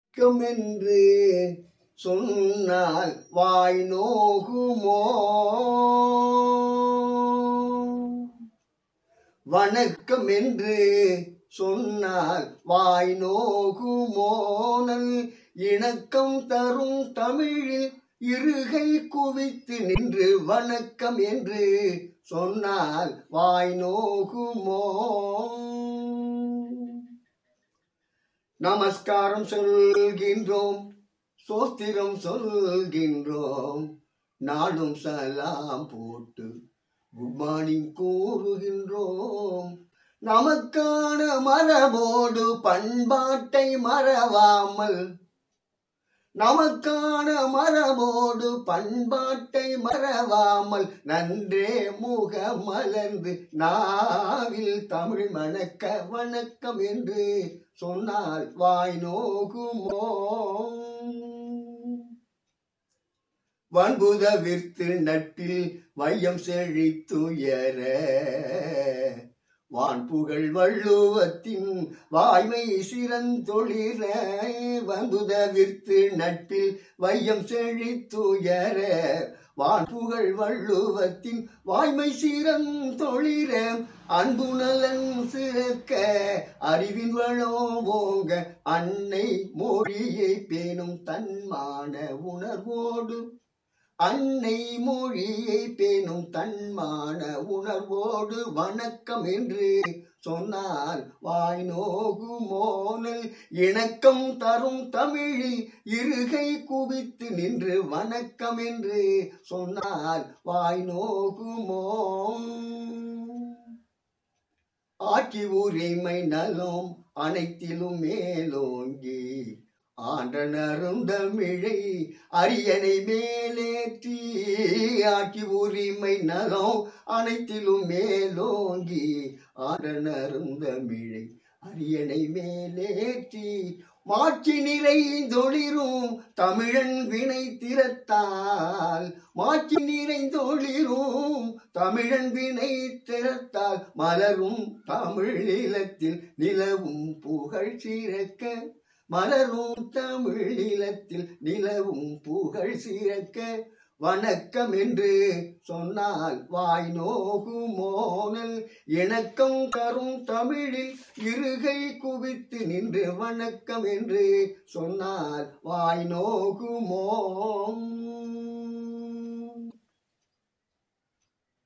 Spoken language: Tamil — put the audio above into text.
வணக்கம் என்று சொன்னால் வாய் நோகுமோ வணக்கம் என்று சொன்னால் வாய் நோகுமோனல் இணக்கம் தரும் தமிழில் இருகை குவித்து நின்று வணக்கம் என்று சொன்னால் வாய் நோகுமோ நமஸ்காரம் சொல்கின்றோம் சோத்திரம் சொல்கின்றோம் நாடும் சலாம் போட்டு குட் மார்னிங் கூறுகின்றோம் நமக்கான மரபோடு பண்பாட்டை மறவாமல் நமக்கான மரபோடு பண்பாட்டை மறவாமல் நன்றே முக மலர்ந்து நாவில் தமிழ் மணக்க வணக்கம் என்று சொன்னால் வாய் நோகுமோ வன்புத விர்த்து நட்டில் வையம் செழித்துயர வான்புகழ் வள்ளுவத்தின் வாய்மை சிறந்தொழிற வன்புத விர்த்து நட்டில் வையம் செழித்துயர வான்புகழ் வள்ளுவத்தின் வாய்மை சிறந்தொழிற அன்பு நலன் சிறக்க அறிவின் வளம் ஓங்க அன்னை மொழியை பேணும் தன்மான உணர்வோடு அன்னை மொழியை பேணும் தன்மான உணர்வோடு வணக்கம் என்று சொன்னால் வாய் நோகுமோனல் இணக்கம் தரும் தமிழில் இருகை குவித்து நின்று வணக்கம் என்று சொன்னால் வாய் நோகுமோ ஆட்சி உரிமை நலம் அனைத்திலும் மேலோங்கி ஆண்டனரும் தமிழை அரியணை மேலேற்றி ஆட்சி உரிமை நலம் அனைத்திலும் மேலோங்கி ஆண்டனரும் தமிழை அரியணை மேலேற்றி மாட்சி நிறைந்தொளிரும் தமிழன் வினை திறத்தால் மாட்சி நிறைந்தொளிரும் தமிழன் வினை திறத்தால் மலரும் தமிழ் நிலத்தில் நிலவும் புகழ் சிறக்க மலரும் தமிழ் நிலத்தில் நிலவும் புகழ் சிறக்க வணக்கம் என்று சொன்னால் வாய் நோகுமோனல் இணக்கம் தரும் தமிழில் இருகை குவித்து நின்று வணக்கம் என்று சொன்னால் வாய் நோகுமோ